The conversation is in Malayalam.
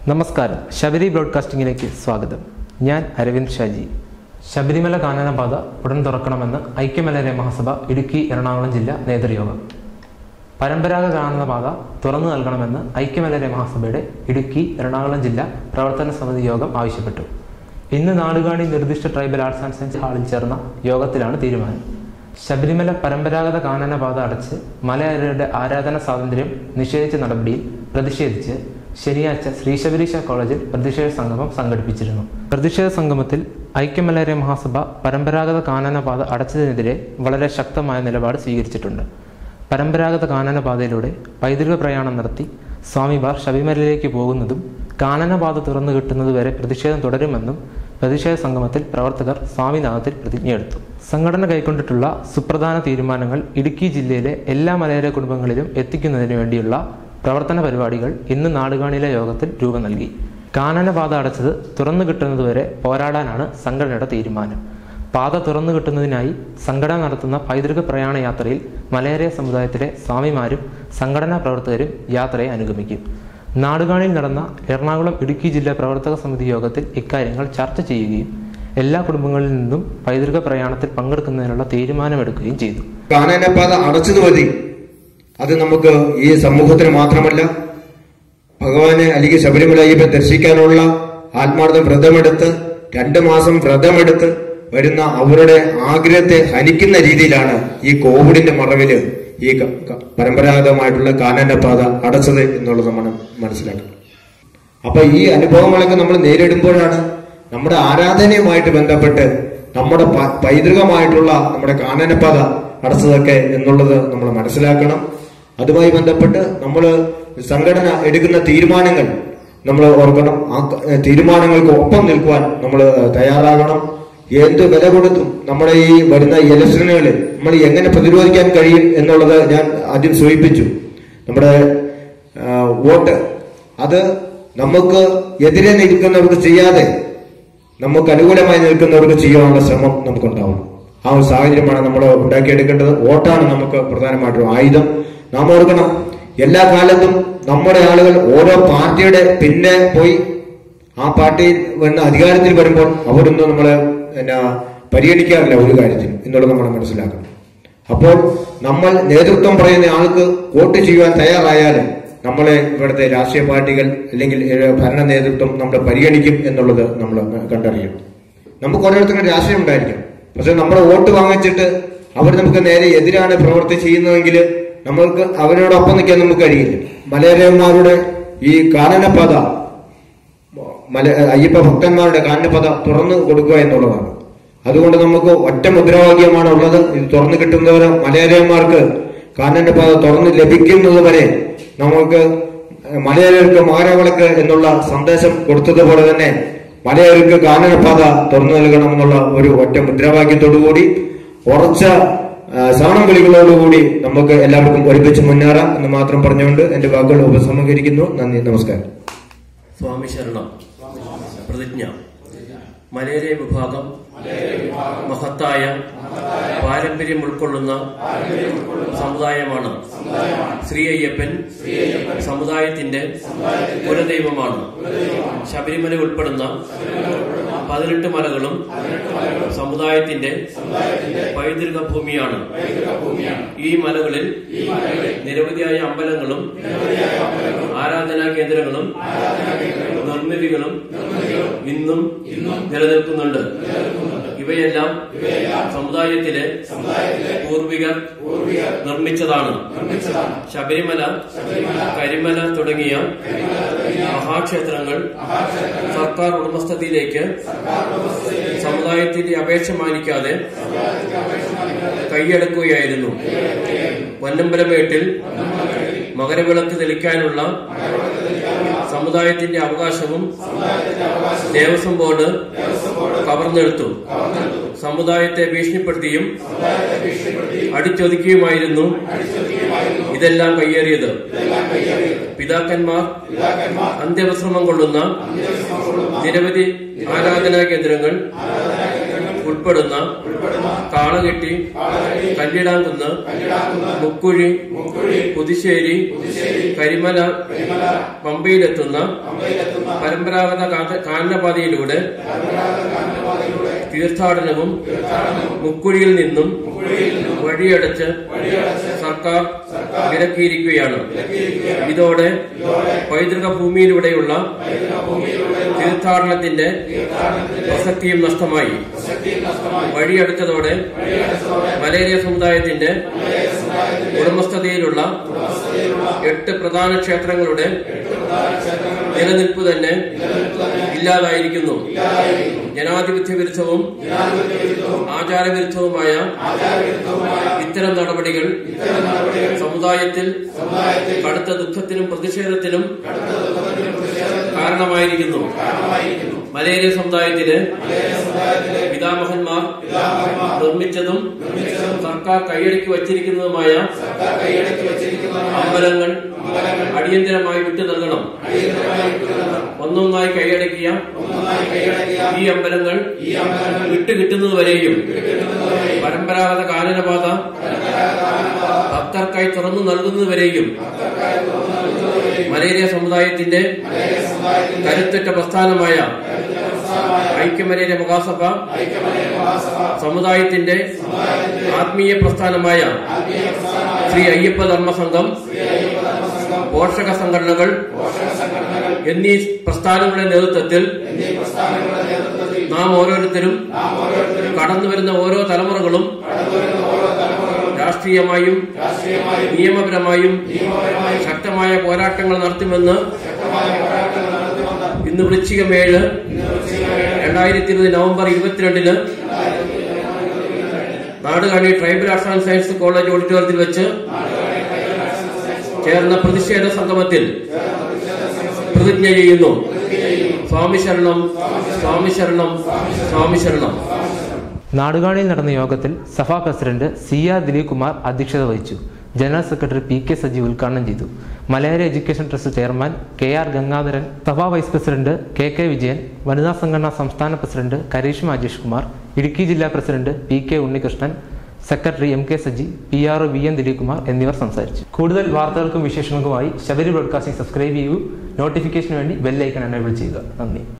നമസ്കാരം ശബരി ബ്രോഡ്കാസ്റ്റിംഗിലേക്ക് സ്വാഗതം ഞാൻ അരവിന്ദ് ഷാജി ശബരിമല കാനനപാത ഉടൻ തുറക്കണമെന്ന് ഐക്യമലയ മഹാസഭ ഇടുക്കി എറണാകുളം ജില്ലാ നേതൃയോഗം പരമ്പരാഗത കാനനപാത തുറന്നു നൽകണമെന്ന് ഐക്യമലയ മഹാസഭയുടെ ഇടുക്കി എറണാകുളം ജില്ലാ പ്രവർത്തന സമിതി യോഗം ആവശ്യപ്പെട്ടു ഇന്ന് നാടുകാണി നിർദ്ദിഷ്ട ട്രൈബൽ ആർട്സ് ആൻഡ് സയൻസ് ഹാളിൽ ചേർന്ന യോഗത്തിലാണ് തീരുമാനം ശബരിമല പരമ്പരാഗത കാനനപാത അടച്ച് മലയാളികളുടെ ആരാധന സ്വാതന്ത്ര്യം നിഷേധിച്ച നടപടിയിൽ പ്രതിഷേധിച്ച് ശനിയാഴ്ച ശ്രീശബരീശ കോളേജിൽ പ്രതിഷേധ സംഗമം സംഘടിപ്പിച്ചിരുന്നു പ്രതിഷേധ സംഗമത്തിൽ ഐക്യമലയ മഹാസഭ പരമ്പരാഗത കാനനപാത അടച്ചതിനെതിരെ വളരെ ശക്തമായ നിലപാട് സ്വീകരിച്ചിട്ടുണ്ട് പരമ്പരാഗത കാനനപാതയിലൂടെ പൈതൃക പ്രയാണം നടത്തി സ്വാമിമാർ ശബരിമലയിലേക്ക് പോകുന്നതും കാനനപാത തുറന്നു കിട്ടുന്നതുവരെ പ്രതിഷേധം തുടരുമെന്നും പ്രതിഷേധ സംഗമത്തിൽ പ്രവർത്തകർ സ്വാമിനാഥത്തിൽ പ്രതിജ്ഞയെടുത്തു സംഘടന കൈക്കൊണ്ടിട്ടുള്ള സുപ്രധാന തീരുമാനങ്ങൾ ഇടുക്കി ജില്ലയിലെ എല്ലാ മലയോര കുടുംബങ്ങളിലും എത്തിക്കുന്നതിന് വേണ്ടിയുള്ള പ്രവർത്തന പരിപാടികൾ ഇന്ന് നാടുകാണിയിലെ യോഗത്തിൽ രൂപം നൽകി കാനനപാത അടച്ചത് തുറന്നു കിട്ടുന്നതുവരെ പോരാടാനാണ് സംഘടനയുടെ തീരുമാനം പാത തുറന്നു കിട്ടുന്നതിനായി സംഘടന നടത്തുന്ന പൈതൃക പ്രയാണ യാത്രയിൽ മലയാള സമുദായത്തിലെ സ്വാമിമാരും സംഘടനാ പ്രവർത്തകരും യാത്രയെ അനുഗമിക്കും നാടുകാണിയിൽ നടന്ന എറണാകുളം ഇടുക്കി ജില്ലാ പ്രവർത്തക സമിതി യോഗത്തിൽ ഇക്കാര്യങ്ങൾ ചർച്ച ചെയ്യുകയും എല്ലാ കുടുംബങ്ങളിൽ നിന്നും പൈതൃക പ്രയാണത്തിൽ പങ്കെടുക്കുന്നതിനുള്ള തീരുമാനമെടുക്കുകയും ചെയ്തു കാനനപാത അടച്ചത് മതി അത് നമുക്ക് ഈ സമൂഹത്തിന് മാത്രമല്ല ഭഗവാനെ അല്ലെങ്കിൽ ശബരിമല അയ്യപ്പനെ ദർശിക്കാനുള്ള ആത്മാർത്ഥ വ്രതമെടുത്ത് രണ്ട് മാസം വ്രതമെടുത്ത് വരുന്ന അവരുടെ ആഗ്രഹത്തെ ഹനിക്കുന്ന രീതിയിലാണ് ഈ കോവിഡിന്റെ മറവില് ഈ ക- ക- പരമ്പരാഗതമായിട്ടുള്ള കാനനപാത അടച്ചത് എന്നുള്ളത് നമ്മൾ മനസ്സിലാക്കണം അപ്പൊ ഈ അനുഭവങ്ങളൊക്കെ നമ്മൾ നേരിടുമ്പോഴാണ് നമ്മുടെ ആരാധനയുമായിട്ട് ബന്ധപ്പെട്ട് നമ്മുടെ പ- പൈതൃകമായിട്ടുള്ള നമ്മുടെ കാനനപാത അടച്ചതൊക്കെ എന്നുള്ളത് നമ്മൾ മനസ്സിലാക്കണം അതുമായി ബന്ധപ്പെട്ട് നമ്മൾ സംഘടന എടുക്കുന്ന തീരുമാനങ്ങൾ നമ്മൾ ഓർക്കണം ആ ക- തീരുമാനങ്ങൾക്ക് ഒപ്പം നിൽക്കുവാൻ നമ്മൾ തയ്യാറാകണം എന്ത് വില കൊടുത്തും നമ്മുടെ ഈ വരുന്ന ഇലക്ഷനുകളിൽ നമ്മൾ എങ്ങനെ പ്രതിരോധിക്കാൻ കഴിയും എന്നുള്ളത് ഞാൻ ആദ്യം സൂചിപ്പിച്ചു നമ്മുടെ ആ, വോട്ട് അത് നമുക്ക് എതിരെ നിൽക്കുന്നവർക്ക് ചെയ്യാതെ നമുക്ക് അനുകൂലമായി നിൽക്കുന്നവർക്ക് ചെയ്യാനുള്ള ശ്രമം നമുക്കുണ്ടാവും ആ ഒരു സാഹചര്യമാണ് നമ്മൾ ഉണ്ടാക്കിയെടുക്കേണ്ടത് വോട്ടാണ് നമുക്ക് പ്രധാനമായിട്ടും ആയുധം നാം ഓർക്കണം എല്ലാ കാലത്തും നമ്മുടെ ആളുകൾ ഓരോ പാർട്ടിയുടെ പിന്നെ പോയി ആ പാർട്ടി വന്ന അധികാരത്തിൽ വരുമ്പോൾ അവരൊന്നും നമ്മളെ എന്നാ പരിഗണിക്കാറില്ല ഒരു കാര്യത്തിൽ എന്നുള്ളത് നമ്മൾ മനസ്സിലാക്കണം അപ്പോൾ നമ്മൾ നേതൃത്വം പറയുന്ന ആൾക്ക് വോട്ട് ചെയ്യുവാൻ തയ്യാറായാൽ നമ്മളെ ഇവിടുത്തെ രാഷ്ട്രീയ പാർട്ടികൾ അല്ലെങ്കിൽ ഏഹ്, ഭരണ നേതൃത്വം നമ്മളെ പരിഗണിക്കും എന്നുള്ളത് നമ്മൾ കണ്ടറിയണം നമുക്ക് ഓരോരുത്തരും രാഷ്ട്രീയം ഉണ്ടായിരിക്കും പക്ഷെ നമ്മൾ വോട്ട് വാങ്ങിച്ചിട്ട് അവർ നമുക്ക് നേരെ എതിരാണ് പ്രവൃത്തി ചെയ്യുന്നതെങ്കിൽ നമ്മൾക്ക് അവരോടൊപ്പം നിൽക്കാൻ നമുക്ക് കഴിയില്ല മലയാളിമാരുടെ ഈ കാനനപാത മല അയ്യപ്പ ഭക്തന്മാരുടെ കാനനപഥ തുറന്നു കൊടുക്കുക എന്നുള്ളതാണ് അതുകൊണ്ട് നമുക്ക് ഒറ്റ മുദ്രാവാക്യമാണ് ഉള്ളത് ഇത് തുറന്നു കിട്ടുന്നവരെ മലയാളിമാർക്ക് കാനനപാത തുറന്ന് ലഭിക്കുന്നത് വരെ നമുക്ക് മലയാളികൾക്ക് മാരവിളക്ക് എന്നുള്ള സന്ദേശം കൊടുത്തതുപോലെ തന്നെ മലയാളികൾക്ക് കാനനപാത തുറന്നു നൽകണമെന്നുള്ള ഒരു ഒറ്റ മുദ്രാവാക്യത്തോടുകൂടി ഉറച്ച ആ, ശവണം വിളികളോടുകൂടി നമുക്ക് എല്ലാവർക്കും ഒരുമിച്ച് മുന്നേറാം എന്ന് മാത്രം പറഞ്ഞുകൊണ്ട് എന്റെ വാക്കുകൾ ഉപസംഹരിക്കുന്നു നന്ദി നമസ്കാരം സ്വാമി ശരണം പ്രതിജ്ഞ മലേറിയ വിഭാഗം മഹത്തായ പാരമ്പര്യം ഉൾക്കൊള്ളുന്ന സമുദായമാണ് ശ്രീ അയ്യപ്പൻ സമുദായത്തിന്റെ കുലദൈവമാണ് ശബരിമല ഉൾപ്പെടുന്ന പതിനെട്ട് മലകളും സമുദായത്തിന്റെ പൈതൃക ഭൂമിയാണ് ഈ മലകളിൽ നിരവധിയായ അമ്പലങ്ങളും ആരാധനാ കേന്ദ്രങ്ങളും നിർമ്മിതികളും ഇന്നും നിലനിൽക്കുന്നുണ്ട് ഇവയെല്ലാം സമുദായത്തിലെ പൂർവികർ നിർമ്മിച്ചതാണ് ശബരിമല കരിമല തുടങ്ങിയ മഹാക്ഷേത്രങ്ങൾ സർക്കാർ ഉടമസ്ഥതയിലേക്ക് സമുദായത്തിന്റെ അപേക്ഷ മാനിക്കാതെ കൈയടക്കുകയായിരുന്നു വന്നമ്പലമേട്ടിൽ മകരവിളക്ക് തെളിക്കാനുള്ള സമുദായത്തിന്റെ അവകാശവും ദേവസ്വം ബോർഡ് കവർന്നെടുത്തു സമുദായത്തെ ഭീഷണിപ്പെടുത്തിയും അടിച്ചൊതുക്കിയുമായിരുന്നു ഇതെല്ലാം കയ്യേറിയത് പിതാക്കന്മാർ അന്ത്യവിശ്രമം കൊള്ളുന്ന നിരവധി ആരാധനാ കേന്ദ്രങ്ങൾ ഉൾപ്പെടുന്ന കാളകെട്ടി കല്ലിടാംകുന്ന് മുക്കുഴി പുതുശ്ശേരി കരിമല പമ്പയിലെത്തുന്ന പരമ്പരാഗത കാ- കാനനപാതയിലൂടെ തീർത്ഥാടനവും മുക്കുഴിയിൽ നിന്നും വഴിയടച്ച് സർക്കാർ വിലക്കിയിരിക്കുകയാണ് ഇതോടെ പൈതൃക ഭൂമിയിലൂടെയുള്ള തീർത്ഥാടനത്തിന്റെ പ്രസക്തിയും നഷ്ടമായി വഴിയടച്ചതോടെ മലേറിയ സമുദായത്തിന്റെ ഉടമസ്ഥതയിലുള്ള എട്ട് പ്രധാന ക്ഷേത്രങ്ങളുടെ നിലനിൽപ്പ് തന്നെ ഇല്ലാതായിരിക്കുന്നു ജനാധിപത്യ വിരുദ്ധവും ആചാരവിരുദ്ധവുമായ ഇത്തരം നടപടികൾ സമുദായത്തിൽ കടുത്ത ദുഃഖത്തിനും പ്രതിഷേധത്തിനും കാരണമായിരിക്കുന്നു മലയേറിയ സമുദായത്തിലെ പിതാമഹന്മാർ നിർമ്മിച്ചതും സർക്കാർ കൈയടക്കി വച്ചിരിക്കുന്നതുമായ അമ്പലങ്ങൾ അടിയന്തരമായി വിട്ടു നൽകണം ഒന്നൊന്നായി കൈയടക്കിയ ഈ അമ്പലങ്ങൾ വിട്ടുകിട്ടുന്നതുവരെയും പരമ്പരാഗത കാനനപാത ഭക്തർക്കായി തുറന്നു നൽകുന്നതുവരെയും മലേറിയ സമുദായത്തിന്റെ കരുത്തുറ്റ പ്രസ്ഥാനമായ ഐക്യമലേറിയ മഹാസഭ സമുദായത്തിന്റെ ആത്മീയ പ്രസ്ഥാനമായ ശ്രീ അയ്യപ്പ ധർമ്മസംഘം പോഷക സംഘടനകൾ എന്നീ പ്രസ്ഥാനങ്ങളുടെ നേതൃത്വത്തിൽ നാം ഓരോരുത്തരും കടന്നുവരുന്ന ഓരോ തലമുറകളും രാഷ്ട്രീയമായും നിയമപരമായും ശക്തമായ പോരാട്ടങ്ങൾ നടത്തുമെന്ന് ഇന്ന് വൃശ്ചികം ഏഴ് രണ്ടായിരത്തി ഇരുപത് നവംബർ ഇരുപത്തിരണ്ടിന് Nadukani tribal arts and science college ഓഡിറ്റോറിയത്തിൽ വെച്ച് ചേർന്ന പ്രതിഷേധ സംഗമത്തിൽ പ്രതിജ്ഞ ചെയ്യുന്നു സ്വാമി ശരണം സ്വാമി ശരണം സ്വാമി ശരണം നാടുകാണിയിൽ നടന്ന യോഗത്തിൽ സഭാ president C R Dileep Kumar അധ്യക്ഷത വഹിച്ചു general secretary P K Sajeev ഉദ്ഘാടനം ചെയ്തു Malayali education trust chairman K R Gangadharan സഭാ vice president K K Vijayan വനിതാ സംഘടനാ സംസ്ഥാന പ്രസിഡന്റ് കരീഷ്മ അജേഷ് കുമാർ ഇടുക്കി ജില്ലാ president P K Unnikrishnan secretary M K Saji P R O V N Dileep Kumar എന്നിവർ സംസാരിച്ചു കൂടുതൽ വാർത്തകൾക്കും വിശേഷങ്ങൾക്കുമായി ശബരി ബ്രോഡ്കാസ്റ്റിംഗ് സബ്സ്ക്രൈബ് ചെയ്യൂ നോട്ടിഫിക്കേഷന് വേണ്ടി ബെല്ലൈക്കൺ എനേബിൾ ചെയ്യുക നന്ദി